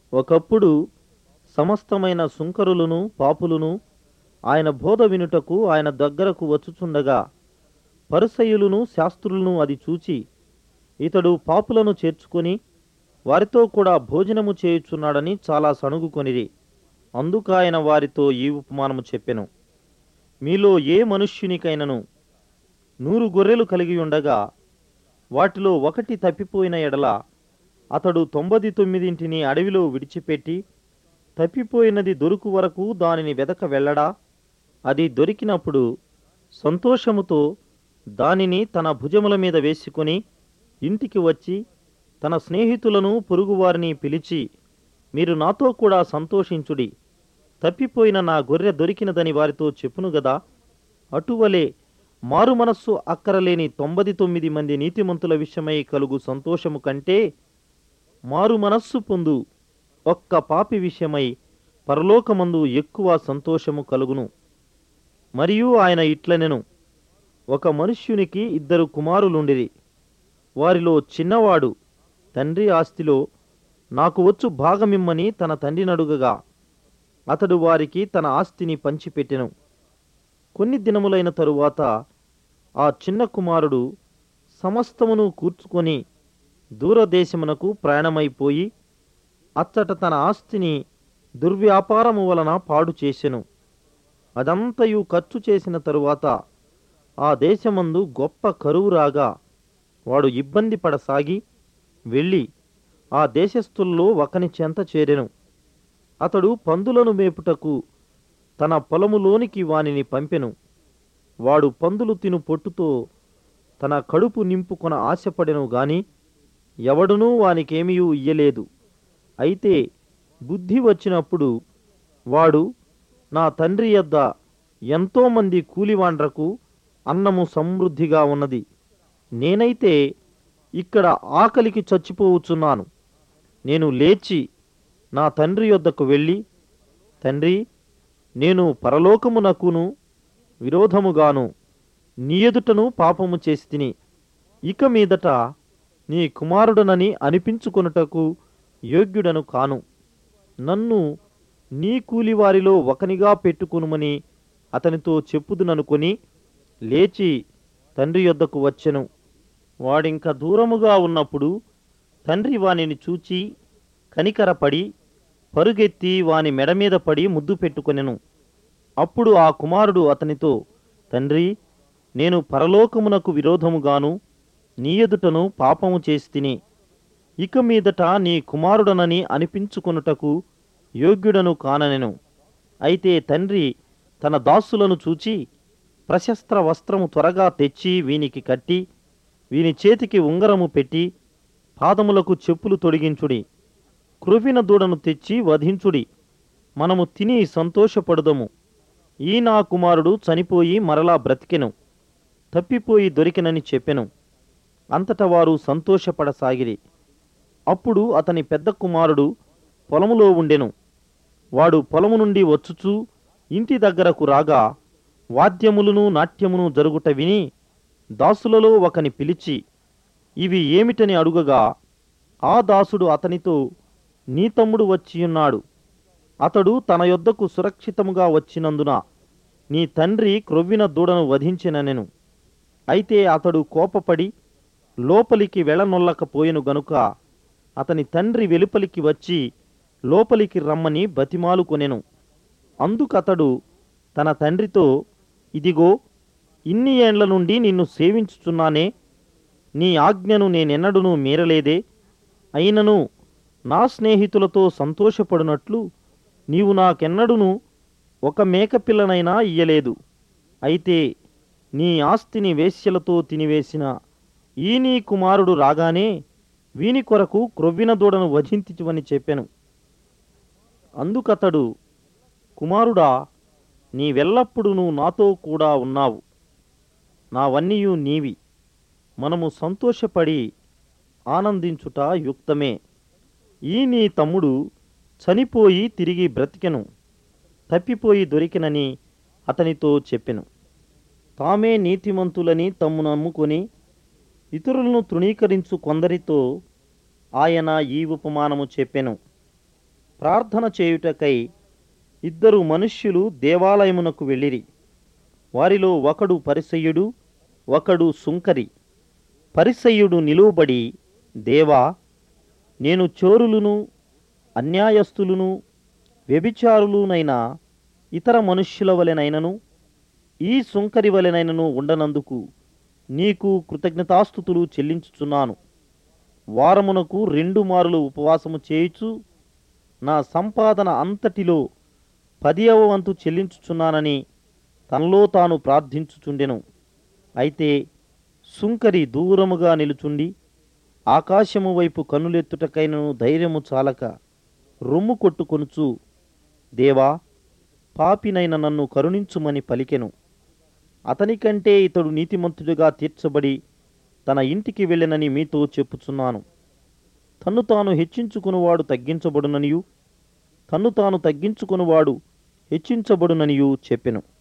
ఒకప్పుడు సమస్తమైన సుంకరులను పాపులను ఆయన బోధ వినుటకు ఆయన దగ్గరకు వచ్చుచుండగా పరిసయులను శాస్త్రులను అది చూచి ఇతడు పాపులను చేర్చుకొని వారితో కూడా భోజనము చేయుచున్నాడని చాలా సణుగుకొనిరి అందుకు ఆయన వారితో ఈ ఉపమానము చెప్పెను మీలో ఏ మనుష్యునికైనను నూరు గొర్రెలు కలిగి ఉండగా వాటిలో ఒకటి తప్పిపోయిన ఎడల అతడు తొంభది తొమ్మిదింటిని అడవిలో విడిచిపెట్టి తప్పిపోయినది దొరుకు వరకు దానిని వెదక వెళ్ళడా అది దొరికినప్పుడు సంతోషముతో దానిని తన భుజముల మీద వేసుకొని ఇంటికి వచ్చి తన స్నేహితులను పొరుగువారిని పిలిచి మీరు నాతో కూడా సంతోషించుడి తప్పిపోయిన నా గొర్రె దొరికినదని వారితో చెప్పును గదా అటువలే మారు మనస్సు అక్కరలేని తొంభది తొమ్మిది మంది నీతిమంతుల విషయమై కలుగు సంతోషము కంటే మారు మనస్సు పొందు ఒక్క పాపి విషయమై పరలోకమందు ఎక్కువ సంతోషము కలుగును మరియు ఆయన ఇట్లనెను ఒక మనుష్యునికి ఇద్దరు కుమారులుండిరి వారిలో చిన్నవాడు తండ్రి ఆస్తిలో నాకు వచ్చు భాగమిమ్మని తన తండ్రినడుగగా అతడు వారికి తన ఆస్తిని పంచిపెట్టెను కొన్ని దినములైన తరువాత ఆ చిన్న కుమారుడు సమస్తమును కూర్చుకొని దూరదేశమునకు ప్రయాణమైపోయి అచ్చట తన ఆస్తిని దుర్వ్యాపారము వలన పాడు చేసెను అదంతయు ఖర్చు చేసిన తరువాత ఆ దేశమందు గొప్ప కరువు రాగా వాడు ఇబ్బంది పడసాగి వెళ్ళి ఆ దేశస్థుల్లో ఒకని చెంత చేరెను అతడు పందులను మేపుటకు తన పొలములోనికి వానిని పంపెను వాడు పందులు తిను పొట్టుతో తన కడుపు నింపుకొన ఆశపడెను గాని ఎవడునూ వానికేమీయూ ఇయ్యలేదు అయితే బుద్ధి వచ్చినప్పుడు వాడు నా తండ్రి యొద్ద ఎంతోమంది కూలివాండ్రకు అన్నము సమృద్ధిగా ఉన్నది నేనైతే ఇక్కడ ఆకలికి చచ్చిపోవచ్చున్నాను నేను లేచి నా తండ్రి యొద్దకు వెళ్ళి తండ్రి నేను పరలోకమునకును విరోధముగాను నీ ఎదుటను పాపము చేసి తిని ఇక మీదట నీ కుమారుడనని అనిపించుకొనుటకు యోగ్యుడను కాను నన్ను నీ కూలివారిలో ఒకనిగా పెట్టుకొనుమని అతనితో చెప్పుదుననుకొని లేచి తండ్రి యొద్దకు వచ్చెను వాడింక దూరముగా ఉన్నప్పుడు తండ్రి వానిని చూచి కనికరపడి పరుగెత్తి వాని మెడ మీద పడి ముద్దు పెట్టుకొనెను అప్పుడు ఆ కుమారుడు అతనితో తండ్రి నేను పరలోకమునకు విరోధముగాను నీ ఎదుటను పాపము చేసి తిని ఇక మీదట నీ కుమారుడనని అనిపించుకొనుటకు యోగ్యుడను కాననెను అయితే తండ్రి తన దాసులను చూచి ప్రశస్త్ర వస్త్రము త్వరగా తెచ్చి వీనికి కట్టి వీని చేతికి ఉంగరము పెట్టి పాదములకు చెప్పులు తొడిగించుడి క్రొవ్విన దూడను తెచ్చి వధించుడి మనము తిని సంతోషపడుదము ఈ నా కుమారుడు చనిపోయి మరలా బ్రతికెను తప్పిపోయి దొరికినని చెప్పెను అంతట వారు సంతోషపడసాగిరి అప్పుడు అతని పెద్ద కుమారుడు పొలములో ఉండెను వాడు పొలము నుండి వచ్చుచూ ఇంటి దగ్గరకు రాగా వాద్యములను నాట్యమును జరుగుట విని దాసులలో ఒకని పిలిచి ఇవి ఏమిటని అడుగగా ఆ దాసుడు అతనితో నీ తమ్ముడు వచ్చియున్నాడు అతడు తన యొద్దకు సురక్షితముగా వచ్చినందున నీ తండ్రి క్రొవ్విన దూడను వధించిననెను అయితే అతడు కోపపడి లోపలికి వెళ్ళనొల్లకపోయెను గనుక అతని తండ్రి వెలుపలికి వచ్చి లోపలికి రమ్మని బతిమాలుకొనెను అందుకతడు తన తండ్రితో ఇదిగో ఇన్ని ఏండ్ల నుండి నిన్ను సేవించుచున్నానే నీ ఆజ్ఞను నేనెన్నడూనూ మీరలేదే అయినను నా స్నేహితులతో సంతోషపడినట్లు నీవు నాకెన్నడూను ఒక మేకపిల్లనైనా ఇయ్యలేదు అయితే నీ ఆస్తిని వేశ్యలతో తినివేసిన ఈ నీ కుమారుడు రాగానే వీని కొరకు క్రొవ్విన దూడను వధించువని చెప్పెను అందుకతడు కుమారుడా నీవెల్లప్పుడు నువ్వు నాతో కూడా ఉన్నావు నావన్నీయు నీవి మనము సంతోషపడి ఆనందించుట యుక్తమే ఈ నీ తమ్ముడు చనిపోయి తిరిగి బ్రతికెను తప్పిపోయి దొరికినని అతనితో చెప్పెను తామే నీతిమంతులని తమ్ము నమ్ముకొని ఇతరులను తృణీకరించు కొందరితో ఆయన ఈ ఉపమానము చెప్పెను ప్రార్థన చేయుటకై ఇద్దరు మనుష్యులు దేవాలయమునకు వెళ్ళిరి వారిలో ఒకడు పరిసయ్యుడు ఒకడు సుంకరి పరిసయ్యుడు నిలువబడి దేవా నేను చోరులను అన్యాయస్తులను వ్యభిచారులునైన ఇతర మనుష్యుల వలెనైనను ఈ సుంకరి వలెనైనను ఉండనందుకు నీకు కృతజ్ఞతాస్థుతులు చెల్లించుచున్నాను వారమునకు రెండు మారులు ఉపవాసము చేయుచు నా సంపాదన అంతటిలో పదియవ వంతు చెల్లించుచున్నానని తనలో తాను ప్రార్థించుచుండెను అయితే సుంకరి దూరముగా నిలుచుండి ఆకాశము వైపు కన్నులెత్తుటకైనను ధైర్యము చాలక రొమ్ము కొట్టుకొనుచు దేవా పాపినైన నన్ను కరుణించుమని పలికెను అతనికంటే ఇతడు నీతిమంతుడిగా తీర్చబడి తన ఇంటికి వెళ్ళనని మీతో చెప్పుచున్నాను తన్ను తాను హెచ్చించుకునివాడు తగ్గించబడుననియు తన్ను తాను తగ్గించుకునివాడు హెచ్చించబడుననియు చెప్పెను